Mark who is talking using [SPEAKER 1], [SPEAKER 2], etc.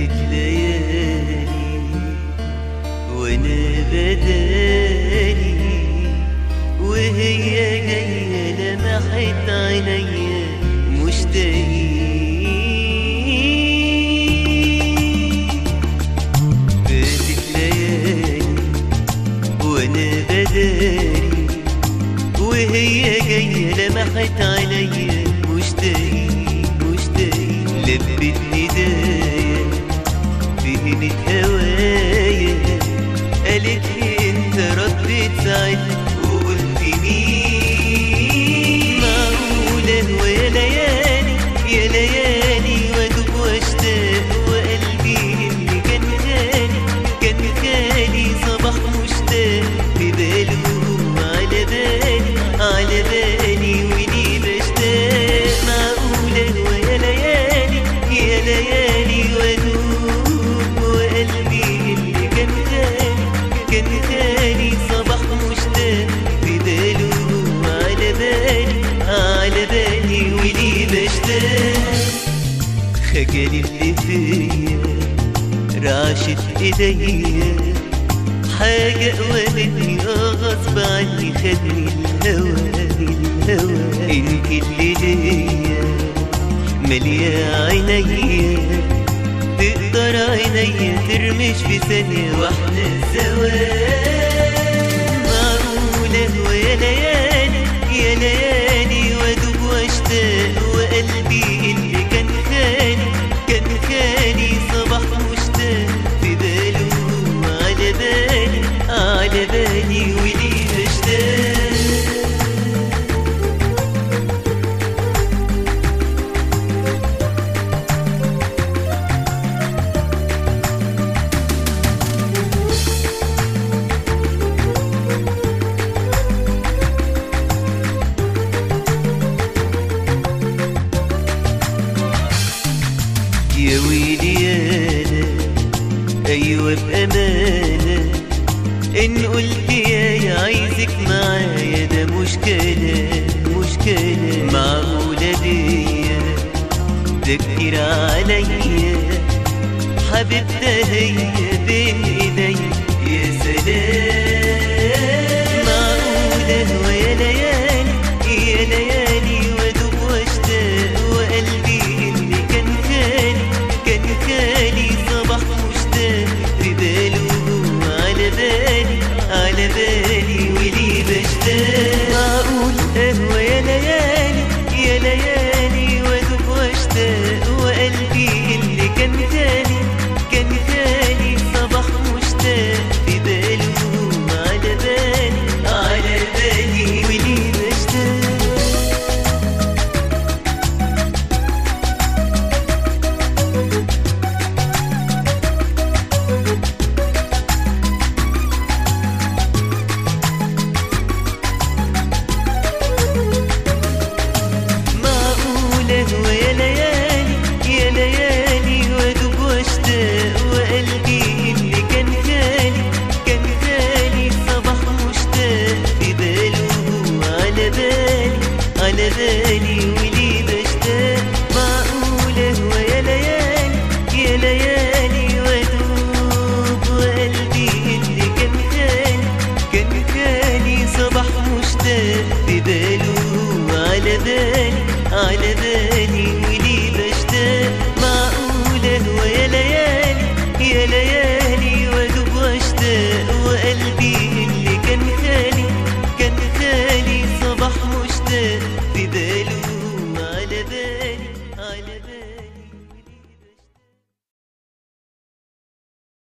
[SPEAKER 1] فاتت ليالي وانا بدالي وهي جاية لمحت عينيا مشتاقين فاتت ليالي وانا بدالي وهي جاية لمحت عينيا مشتاقين مشتاقين لبت ندايا فهمت هوايا قالت لي انت رديت ساعتها وقلت مين معقولة ويا ليالي يا ليالي وادوب واشتاق وقلبي اللي كان خالي كان خالي صباح مشتاق بباله على بالي على بالي ولي بشتاق معقولة ويا ليالي يا ليالي وادوب وقلبي اللي كان خالي كان خالي صباح مشتاق بباله على بالي على بالي ولي بشتاق خجل اللي فيا رعشت ايديا حاجة قومتني اه غصب عني خدني الهوى الهوى انت اللي ليا مالية عينيا تقدر عينيا ترمش في ثانية واحدة زواج معقولة ويا ليالي يا ليالي وادوب واشتاق وقلبي اللي كان خالي كان خالي صباح مشتاق في باله على بالي على بالي ولي بشتاق يا ويلي يانا ايوه بامانه ان قلت يا يا عايزك معايا ده مشكله مشكله معقوله ديا ده كتير عليا حبيبتها هي بين ايدي يا سلام معقوله ويا ليالي يا ليالي وادوب واشتاق وقلبي اللي كان خالي كان خالي صباح مشتاق في باله على بالي على بالي ولي بشتاق معقول قهوة يا ليالي يا ليالي وادوب واشتاق وقلبي اللي كان خالي كان خالي صباح مشتاق في باله على بالي على بالي ولي بشتاق معقولة ويا ليالي يا ليالي وادوب واشتاق وقلبي اللي كان خالي كان خالي صباح مشتاق في باله على بالي على بالي ولي بشتاق معقولة ويا ليالي يا ليالي وادوب وقلبي اللي كان خالي كان خالي صباح مشتاق في باله على بالي على بالي